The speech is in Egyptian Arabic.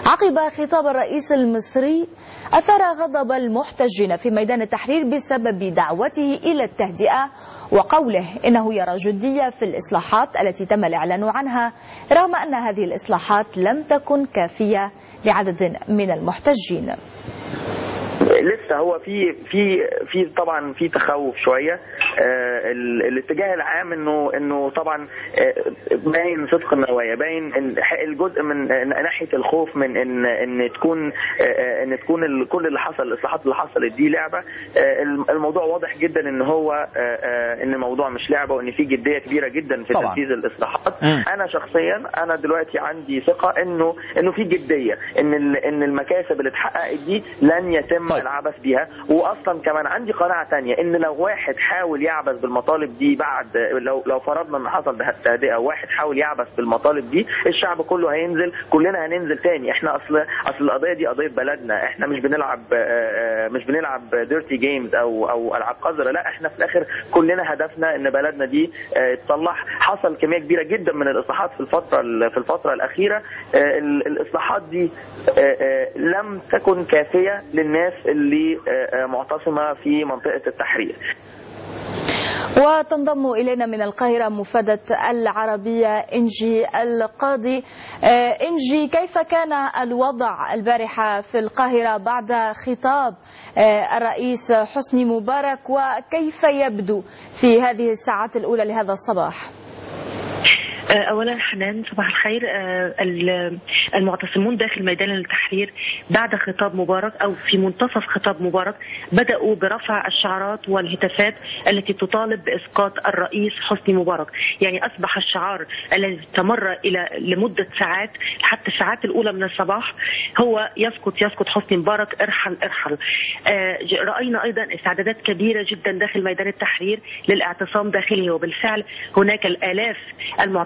عقب خطاب الرئيس المصري أثار غضب المحتجين في ميدان التحرير بسبب دعوته إلى التهدئة وقوله إنه يرى جدية في الإصلاحات التي تم الإعلان عنها رغم أن هذه الإصلاحات لم تكن كافية لعدد من المحتجين لسه هو في في في طبعا في تخوف شويه آه الاتجاه العام انه انه طبعا آه باين صدق النوايا باين الجزء من ناحيه الخوف من ان ان تكون آه ان تكون كل اللي حصل الاصلاحات اللي حصلت دي لعبه الموضوع واضح جدا ان هو ان الموضوع مش لعبه وان في جديه كبيره جدا في طبعا. تنفيذ الاصلاحات م. انا شخصيا انا دلوقتي عندي ثقه انه انه في جديه ان ان المكاسب اللي اتحققت دي لن يتم طيب. العبث بيها واصلا كمان عندي قناعه تانية ان لو واحد حاول يعبث بالمطالب دي بعد لو لو فرضنا ان حصل تهدئه واحد حاول يعبث بالمطالب دي الشعب كله هينزل كلنا هننزل تاني احنا اصل اصل القضيه دي قضيه بلدنا احنا مش بنلعب مش بنلعب ديرتي جيمز او او العاب قذره لا احنا في الاخر كلنا هدفنا ان بلدنا دي تصلح حصل كميه كبيره جدا من الاصلاحات في الفتره في الفتره الاخيره الاصلاحات دي لم تكن كافيه للناس اللي معتصمه في منطقه التحرير وتنضم إلينا من القاهرة مفادة العربية إنجي القاضي إنجي كيف كان الوضع البارحة في القاهرة بعد خطاب الرئيس حسني مبارك وكيف يبدو في هذه الساعات الأولى لهذا الصباح؟ اولا حنان صباح الخير المعتصمون داخل ميدان التحرير بعد خطاب مبارك او في منتصف خطاب مبارك بداوا برفع الشعارات والهتافات التي تطالب باسقاط الرئيس حسني مبارك يعني اصبح الشعار الذي استمر الى لمده ساعات حتى الساعات الاولى من الصباح هو يسقط يسقط حسني مبارك ارحل ارحل راينا ايضا استعدادات كبيره جدا داخل ميدان التحرير للاعتصام داخله وبالفعل هناك الالاف المعتصمين